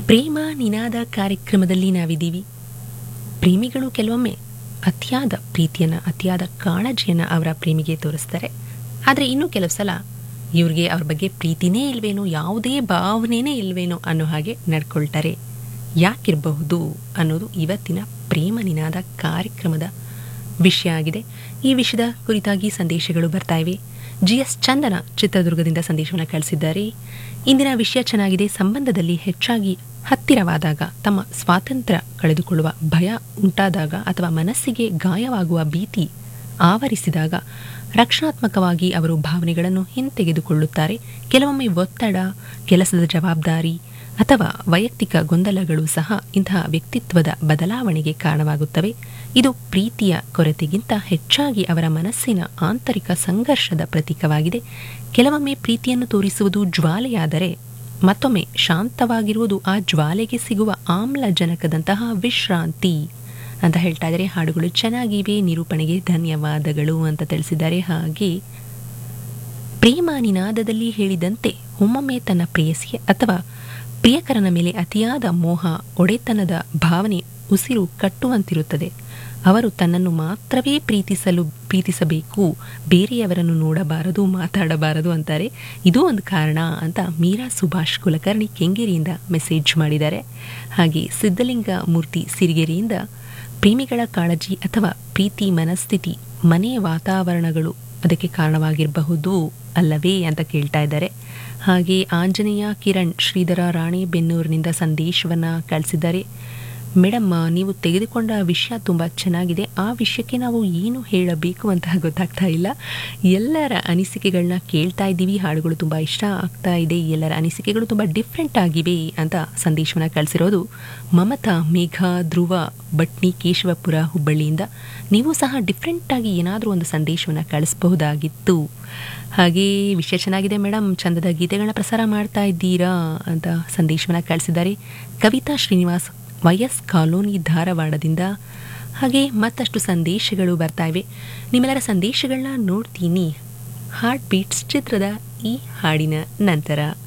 ಪ್ರೇಮ ನಿನಾದ ಕಾರ್ಯಕ್ರಮದಲ್ಲಿ ನಾವಿದ್ದೀವಿ ಪ್ರೇಮಿಗಳು ಕೆಲವೊಮ್ಮೆ ಅತಿಯಾದ ಪ್ರೀತಿಯನ್ನು ಅತಿಯಾದ ಕಾಳಜಿಯನ್ನು ಅವರ ಪ್ರೇಮಿಗೆ ತೋರಿಸ್ತಾರೆ ಆದರೆ ಇನ್ನೂ ಕೆಲವು ಸಲ ಇವ್ರಿಗೆ ಅವ್ರ ಬಗ್ಗೆ ಪ್ರೀತಿನೇ ಇಲ್ವೇನೋ ಯಾವುದೇ ಭಾವನೆನೇ ಇಲ್ವೇನೋ ಅನ್ನೋ ಹಾಗೆ ನಡ್ಕೊಳ್ತಾರೆ ಯಾಕಿರಬಹುದು ಅನ್ನೋದು ಇವತ್ತಿನ ಪ್ರೇಮ ನಿನಾದ ಕಾರ್ಯಕ್ರಮದ ವಿಷಯ ಆಗಿದೆ ಈ ವಿಷಯದ ಕುರಿತಾಗಿ ಸಂದೇಶಗಳು ಬರ್ತಾ ಇವೆ ಜಿ ಎಸ್ ಚಂದನ ಚಿತ್ರದುರ್ಗದಿಂದ ಸಂದೇಶವನ್ನು ಕಳಿಸಿದ್ದಾರೆ ಇಂದಿನ ವಿಷಯ ಚೆನ್ನಾಗಿದೆ ಸಂಬಂಧದಲ್ಲಿ ಹೆಚ್ಚಾಗಿ ಹತ್ತಿರವಾದಾಗ ತಮ್ಮ ಸ್ವಾತಂತ್ರ್ಯ ಕಳೆದುಕೊಳ್ಳುವ ಭಯ ಉಂಟಾದಾಗ ಅಥವಾ ಮನಸ್ಸಿಗೆ ಗಾಯವಾಗುವ ಭೀತಿ ಆವರಿಸಿದಾಗ ರಕ್ಷಣಾತ್ಮಕವಾಗಿ ಅವರು ಭಾವನೆಗಳನ್ನು ಹಿಂತೆಗೆದುಕೊಳ್ಳುತ್ತಾರೆ ಕೆಲವೊಮ್ಮೆ ಒತ್ತಡ ಕೆಲಸದ ಜವಾಬ್ದಾರಿ ಅಥವಾ ವೈಯಕ್ತಿಕ ಗೊಂದಲಗಳು ಸಹ ಇಂತಹ ವ್ಯಕ್ತಿತ್ವದ ಬದಲಾವಣೆಗೆ ಕಾರಣವಾಗುತ್ತವೆ ಇದು ಪ್ರೀತಿಯ ಕೊರತೆಗಿಂತ ಹೆಚ್ಚಾಗಿ ಅವರ ಮನಸ್ಸಿನ ಆಂತರಿಕ ಸಂಘರ್ಷದ ಪ್ರತೀಕವಾಗಿದೆ ಕೆಲವೊಮ್ಮೆ ಪ್ರೀತಿಯನ್ನು ತೋರಿಸುವುದು ಜ್ವಾಲೆಯಾದರೆ ಮತ್ತೊಮ್ಮೆ ಶಾಂತವಾಗಿರುವುದು ಆ ಜ್ವಾಲೆಗೆ ಸಿಗುವ ಆಮ್ಲಜನಕದಂತಹ ವಿಶ್ರಾಂತಿ ಅಂತ ಹೇಳ್ತಾ ಇದ್ದಾರೆ ಹಾಡುಗಳು ಚೆನ್ನಾಗಿವೆ ನಿರೂಪಣೆಗೆ ಧನ್ಯವಾದಗಳು ಅಂತ ತಿಳಿಸಿದ್ದಾರೆ ಹಾಗೆ ಪ್ರೇಮ ನಿನಾದದಲ್ಲಿ ಹೇಳಿದಂತೆ ಒಮ್ಮೊಮ್ಮೆ ತನ್ನ ಪ್ರೇಯಸಿಗೆ ಅಥವಾ ಪ್ರಿಯಕರನ ಮೇಲೆ ಅತಿಯಾದ ಮೋಹ ಒಡೆತನದ ಭಾವನೆ ಉಸಿರು ಕಟ್ಟುವಂತಿರುತ್ತದೆ ಅವರು ತನ್ನನ್ನು ಮಾತ್ರವೇ ಪ್ರೀತಿಸಲು ಪ್ರೀತಿಸಬೇಕು ಬೇರೆಯವರನ್ನು ನೋಡಬಾರದು ಮಾತಾಡಬಾರದು ಅಂತಾರೆ ಇದು ಒಂದು ಕಾರಣ ಅಂತ ಮೀರಾ ಸುಭಾಷ್ ಕುಲಕರ್ಣಿ ಕೆಂಗೇರಿಯಿಂದ ಮೆಸೇಜ್ ಮಾಡಿದ್ದಾರೆ ಹಾಗೆ ಸಿದ್ಧಲಿಂಗ ಮೂರ್ತಿ ಸಿರಿಗೆರೆಯಿಂದ ಪ್ರೇಮಿಗಳ ಕಾಳಜಿ ಅಥವಾ ಪ್ರೀತಿ ಮನಸ್ಥಿತಿ ಮನೆಯ ವಾತಾವರಣಗಳು ಅದಕ್ಕೆ ಕಾರಣವಾಗಿರಬಹುದು ಅಲ್ಲವೇ ಅಂತ ಕೇಳ್ತಾ ಇದ್ದಾರೆ ಹಾಗೆ ಆಂಜನೇಯ ಕಿರಣ್ ಶ್ರೀಧರ ರಾಣೆಬೆನ್ನೂರಿನಿಂದ ಸಂದೇಶವನ್ನು ಕಳಿಸಿದ್ದಾರೆ ಮೇಡಮ್ ನೀವು ತೆಗೆದುಕೊಂಡ ವಿಷಯ ತುಂಬ ಚೆನ್ನಾಗಿದೆ ಆ ವಿಷಯಕ್ಕೆ ನಾವು ಏನು ಹೇಳಬೇಕು ಅಂತ ಗೊತ್ತಾಗ್ತಾ ಇಲ್ಲ ಎಲ್ಲರ ಅನಿಸಿಕೆಗಳನ್ನ ಕೇಳ್ತಾ ಇದ್ದೀವಿ ಹಾಡುಗಳು ತುಂಬ ಇಷ್ಟ ಆಗ್ತಾ ಇದೆ ಎಲ್ಲರ ಅನಿಸಿಕೆಗಳು ತುಂಬ ಡಿಫ್ರೆಂಟ್ ಆಗಿವೆ ಅಂತ ಸಂದೇಶವನ್ನು ಕಳಿಸಿರೋದು ಮಮತಾ ಮೇಘ ಧ್ರುವ ಭಟ್ನಿ ಕೇಶವಪುರ ಹುಬ್ಬಳ್ಳಿಯಿಂದ ನೀವು ಸಹ ಡಿಫ್ರೆಂಟಾಗಿ ಏನಾದರೂ ಒಂದು ಸಂದೇಶವನ್ನು ಕಳಿಸಬಹುದಾಗಿತ್ತು ಹಾಗೆ ವಿಷಯ ಚೆನ್ನಾಗಿದೆ ಮೇಡಮ್ ಚಂದದ ಗೀತೆಗಳನ್ನ ಪ್ರಸಾರ ಮಾಡ್ತಾ ಇದ್ದೀರಾ ಅಂತ ಸಂದೇಶವನ್ನು ಕಳಿಸಿದ್ದಾರೆ ಕವಿತಾ ಶ್ರೀನಿವಾಸ್ ವೈಎಸ್ ಕಾಲೋನಿ ಧಾರವಾಡದಿಂದ ಹಾಗೆ ಮತ್ತಷ್ಟು ಸಂದೇಶಗಳು ಬರ್ತಾ ಇವೆ ನಿಮ್ಮೆಲ್ಲರ ಸಂದೇಶಗಳನ್ನ ನೋಡ್ತೀನಿ ಹಾರ್ಟ್ ಬೀಟ್ಸ್ ಚಿತ್ರದ ಈ ಹಾಡಿನ ನಂತರ